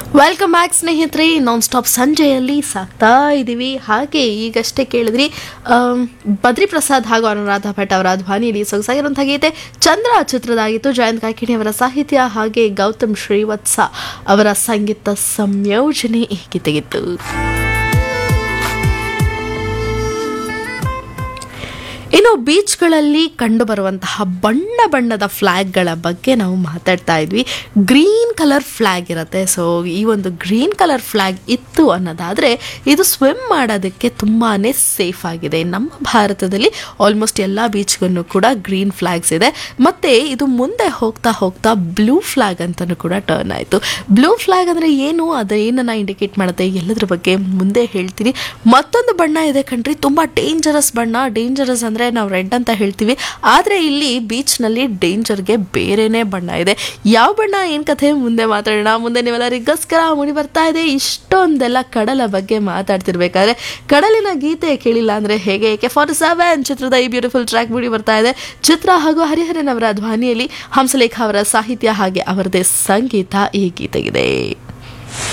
welcome back ಸ್ನೇಹಿತರೆ non stop ಸಂಜೆಯಲ್ಲಿ ಸಾಕ್ತಾ ಇದ್ದೀವಿ ಹಾಗೆ ಈಗಷ್ಟೇ ಕೇಳಿದ್ರಿ ಆಮ್, ಬದ್ರಿ ಪ್ರಸಾದ್ ಹಾಗೂ ಅನುರಾಧ ಭಟ್ ಅವರ ಧ್ವನಿಯಲ್ಲಿ ಸೊಗಸಾಗಿರುವಂತಹ ಗೀತೆ ಚಂದ್ರ ಚಿತ್ರದಾಗಿತ್ತು ಜಯಂತ್ ಕಾಕಿಣಿ ಅವರ ಸಾಹಿತ್ಯ ಹಾಗೆ ಗೌತಮ್ ಶ್ರೀವತ್ಸ ಅವರ ಸಂಗೀತ ಸಂಯೋಜನೆ ಈ ಗೀತೆಗಿತ್ತು ಇನ್ನು ಬೀಚ್ಗಳಲ್ಲಿ ಕಂಡುಬರುವಂತಹ ಬಣ್ಣ ಬಣ್ಣದ ಫ್ಲ್ಯಾಗ್ಗಳ ಬಗ್ಗೆ ನಾವು ಮಾತಾಡ್ತಾ ಇದ್ವಿ ಗ್ರೀನ್ ಕಲರ್ ಫ್ಲ್ಯಾಗ್ ಇರುತ್ತೆ ಸೊ ಈ ಒಂದು ಗ್ರೀನ್ ಕಲರ್ ಫ್ಲ್ಯಾಗ್ ಇತ್ತು ಅನ್ನೋದಾದರೆ ಇದು ಸ್ವಿಮ್ ಮಾಡೋದಕ್ಕೆ ತುಂಬಾ ಸೇಫ್ ಆಗಿದೆ ನಮ್ಮ ಭಾರತದಲ್ಲಿ ಆಲ್ಮೋಸ್ಟ್ ಎಲ್ಲ ಬೀಚ್ಗೂ ಕೂಡ ಗ್ರೀನ್ ಫ್ಲ್ಯಾಗ್ಸ್ ಇದೆ ಮತ್ತು ಇದು ಮುಂದೆ ಹೋಗ್ತಾ ಹೋಗ್ತಾ ಬ್ಲೂ ಫ್ಲ್ಯಾಗ್ ಅಂತಲೂ ಕೂಡ ಟರ್ನ್ ಆಯಿತು ಬ್ಲೂ ಫ್ಲ್ಯಾಗ್ ಅಂದರೆ ಏನು ಅದೇನನ್ನು ಇಂಡಿಕೇಟ್ ಮಾಡುತ್ತೆ ಎಲ್ಲದ್ರ ಬಗ್ಗೆ ಮುಂದೆ ಹೇಳ್ತೀನಿ ಮತ್ತೊಂದು ಬಣ್ಣ ಇದೆ ಕಣ್ರಿ ತುಂಬ ಡೇಂಜರಸ್ ಬಣ್ಣ ಡೇಂಜರಸ್ ಅಂದರೆ ನಾವು ರೆಡ್ ಅಂತ ಹೇಳ್ತೀವಿ ಆದರೆ ಇಲ್ಲಿ ಬೀಚ್ನಲ್ಲಿ ಡೇಂಜರ್ಗೆ ಬೇರೆನೇ ಬಣ್ಣ ಇದೆ ಯಾವ ಬಣ್ಣ ಏನು ಕಥೆ ಮುಂದೆ ಮಾತಾಡೋಣ ಮುಂದೆ ನೀವೆಲ್ಲರಿಗೋಸ್ಕರ ಮುಡಿ ಬರ್ತಾ ಇದೆ ಇಷ್ಟೊಂದೆಲ್ಲ ಕಡಲ ಬಗ್ಗೆ ಮಾತಾಡ್ತಿರ್ಬೇಕಾದ್ರೆ ಕಡಲಿನ ಗೀತೆ ಕೇಳಿಲ್ಲ ಅಂದರೆ ಹೇಗೆ ಏಕೆ ಫಾರ್ಟಿ ಸೆವೆನ್ ಚಿತ್ರದ ಈ ಬ್ಯೂಟಿಫುಲ್ ಟ್ರ್ಯಾಕ್ ಮುಡಿ ಬರ್ತಾ ಇದೆ ಚಿತ್ರ ಹಾಗೂ ಹರಿಹರನ್ ಅವರ ಧ್ವನಿಯಲ್ಲಿ ಹಂಸಲೇಖ ಅವರ ಸಾಹಿತ್ಯ ಹಾಗೆ ಅವರದೇ ಸಂಗೀತ ಈ ಗೀತೆಗಿದೆ